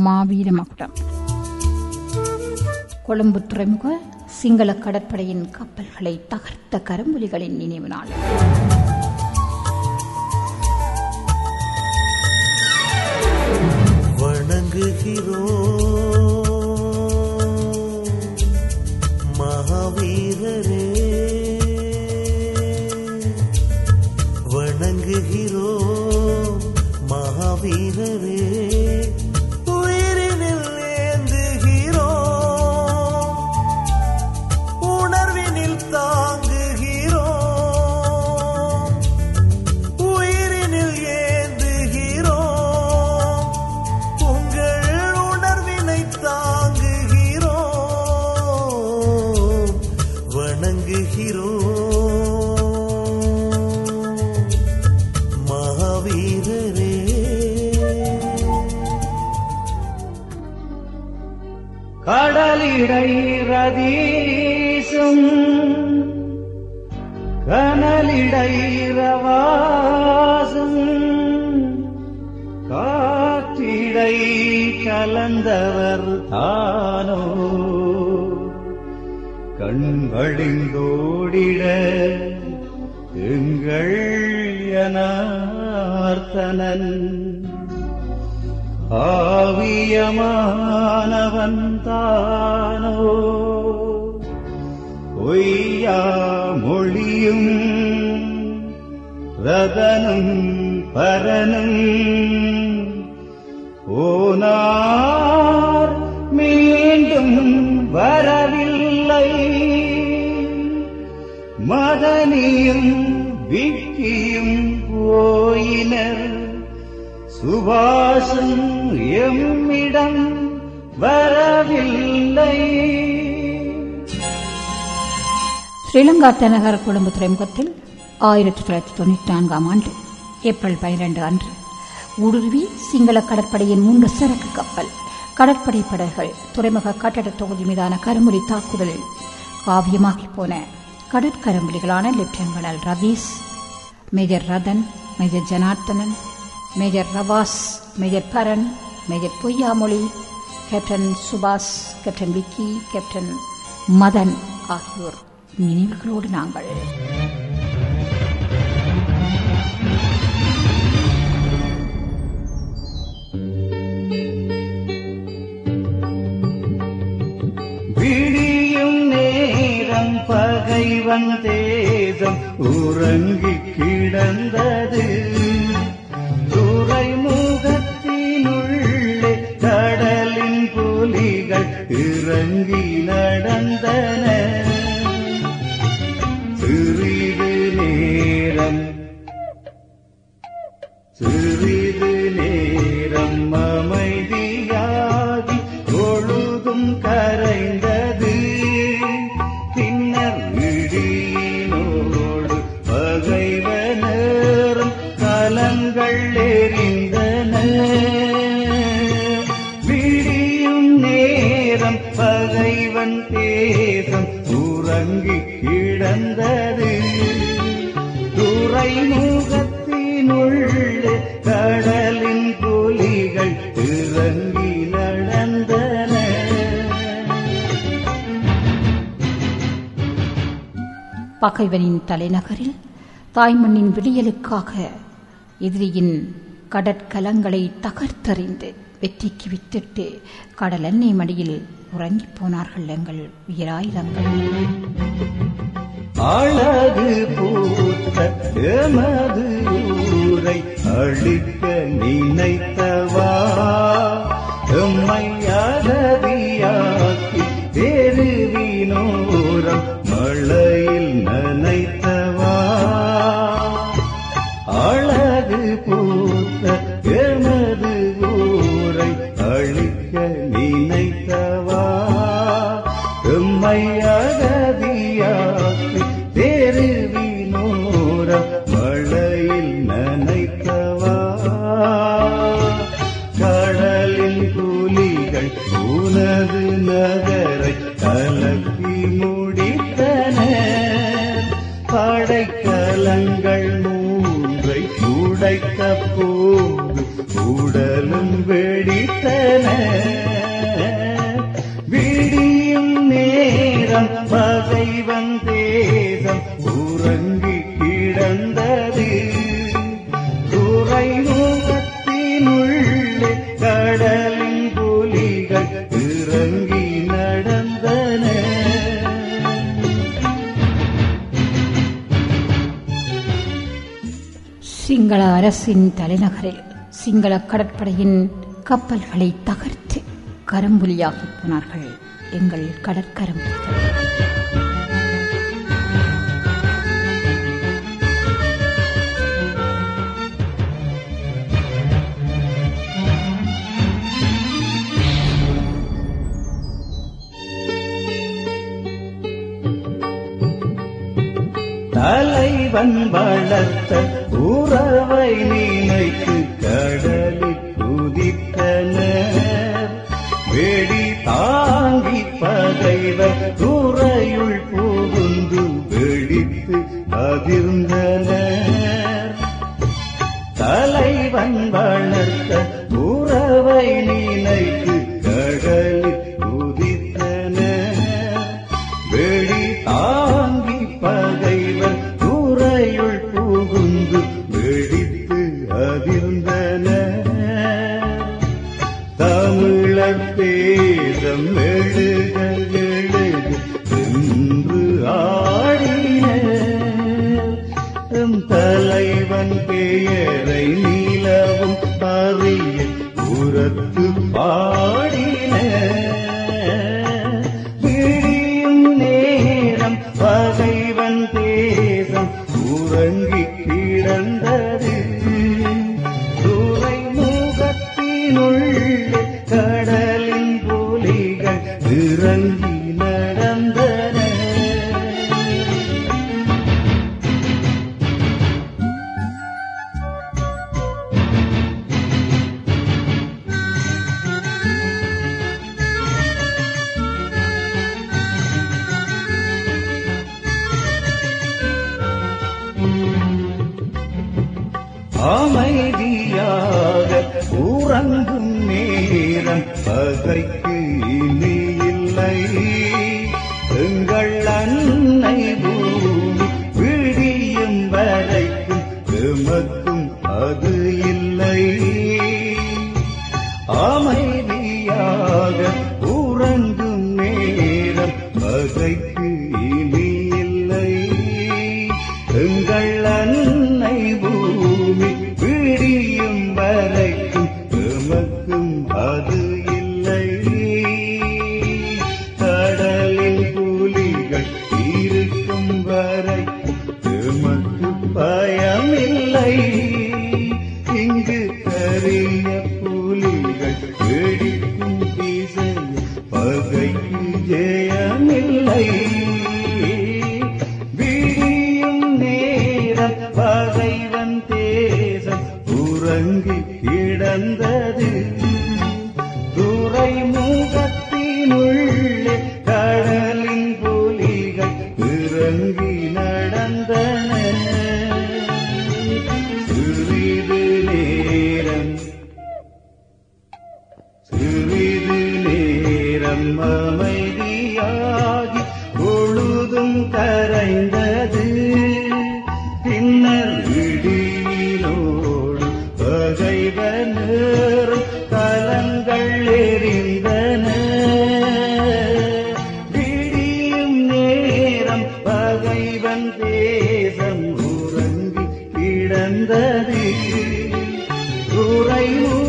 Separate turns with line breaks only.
மாவீர மகுடம் கொழும்பு துறைமுக சிங்கள கடற்படையின் கப்பல்களை தகர்த்த கரும்புலிகளின் நினைவு நாள்
வணங்குகிறோம் மகாவீரரே வணங்குகிறோம் மகாவீரரே உயிரினில் ஏந்துகிறோம் உணர்வினில் தாங்குகிறோம் உயிரினில் ஏந்துகிறோம் உங்கள் உணர்வினை தாங்குகிறோம் வணங்குகிறோம் மகாவீரரே
கடலிடை ரதீசும் கனலிடை ரவாசும் காற்றிடை கலந்தவர் தானோ கண்வழிந்தோடிட எங்கள் யனார்த்தனன் ஆவியமானவன் தானோ பொய்யா மொழியும் ரதனும் பரனும் போனார் மீண்டும் வரவில்லை மதனியும் விக்கியும் போயினர் சுபாசம் எம்மிடம் வரவில்லை
ஸ்ரீலங்கா தலைநகர் கொழும்பு துறைமுகத்தில் ஆயிரத்தி தொள்ளாயிரத்தி தொண்ணூற்றி நான்காம் ஆண்டு ஏப்ரல் பனிரெண்டு அன்று ஊடுருவி சிங்கள கடற்படையின் மூன்று சரக்கு கப்பல் கடற்படை படகுகள் துறைமுக கட்டட தொகுதி மீதான கருமுறை தாக்குதலில் காவியமாகி போன கடற்கரும்புலிகளான lieutenant colonel Ratheesh major Rathan major Janarthanan major Ravas major Paran major Poyyamozhi captain Subash captain Vicky captain Mathan ஆகியோர் நினைவுகளோடு நாங்கள்
விடியும் நேரம் பகைவன் தேசம் உறங்கிக் கிடந்தது துறைமுகத்தினுள்ளே கடலின் புலிகள் இறங்கி நடந்தன சிறிது நேரம் சிறிது நேரம் அமைதியாகி பொழுதும் கரைந்தது பின்னர் விடியினோடு பகைவனரும் கலங்கள் எரிந்தன விடியும் நேரம் பகைவன் தேசம் உறங்கி கிடந்தது துறைமுகத்தினுள்ளே கடலின் புலிகள் இறங்கி நடந்தன
பகைவனின் தலைநகரில் தாய்மண்ணின் விடியலுக்காக எதிரியின் கடற்கலங்களை தகர்த்தறிந்து வெற்றிக்கு வித்திட்டு கடல் எண்ணெய் மடியில் உறங்கிப் போனார்கள் எங்கள் உயிராயுதங்கள்
அழகு பூத்த எமது ஊரை அழிக்க நினைத்தவா எம்மை அகதியாக்கி தெருவினோரம் மழையில் நனைத்தவா அழகு பூத்த எமது ஊரை அழிக்க நினைத்தவா எம்மை அகதியாக்கி தெருவினோரம் மழையில் நனைத்தவா கடலில் புலிகள் உனது நகரை கலக்கி முடித்தன படைக்கலங்கள் மூன்றை உடைத்த போது உடலும் வெடித்த முடித்தன விடியும் நேரம் பகைவன் தேசம் உறங்கி கிடந்தது துறைமுகத்தினுள்ளே கடலின் புலிகள் இறங்கி நடந்தன
சிங்கள அரசின் தலைநகரில் சிங்கள கடற்படையின் கப்பல்களை தகர்த்து கரும்புலியாகி போனார்கள் எங்கள் கடற்கரம்புலிகள்
தலைவன் வளர்த்த உறவை நினைத்து கடலில் குதித்தனர் வெடி தாங்கி பகைவர் துறையுள் புகுந்து வெடித்து அதிர்ந்தனர் தலைவன் வளர்த்த உறவை நினைத்து கடலில் குதித்தனர் வெடி தாங்கி பகைவர் துறையுள் புகுந்து வெடித்து அதிர்ந்தனர் தமிழர் பேதம் எழுக எழுக என்று ஆடினர் எம் தலைவன் பெயரை நிலவும் அறிய உரத்து பாடின விடியும் நேரம் பகைவன் தேசம் உறங்கி கிடந்தது துறைமுகத்தினுள்ளே கடலின் புலிகள் இறங்கி நடந்தன அமைதியாக உறங்கும் நேரம் பகைக்கு இனி இல்லை எங்கள் அன்னை பூமி விடியும் வரைக்கும் எமக்கும் அது இல்லை அமைதியாக உறங்கும் நேரம் பகைக்கு இனி இல்லை எங்கள் அன்னை பூமி விடியும் வரைக்கும் எமக்கும் அது இல்லை கடலில் புலிகள் இருக்கும் வரைக்கும் எமக்கு பயமில்லை இங்கு கரிய புலிகள் வெடிக்கும் திசையில் பகைக்கு ஜெயமில்லை விடியும் நேரம் பகைவன் தேசம் உறங்கி கிடந்தது துறைமுகத்தினுள்ளே கடலின் புலிகள் இறங்கி நடந்தன சிறிது நேரம் சிறிது நேரம் அமைதியாகி பொழுதும் கரைந்தது பின்னர் விடியினோடு பகைவனரும் கலங்கள் எறிந்தன விடியும் நேரம் பகைவன் தேசம் உறங்கி கிடந்தது துறைமுக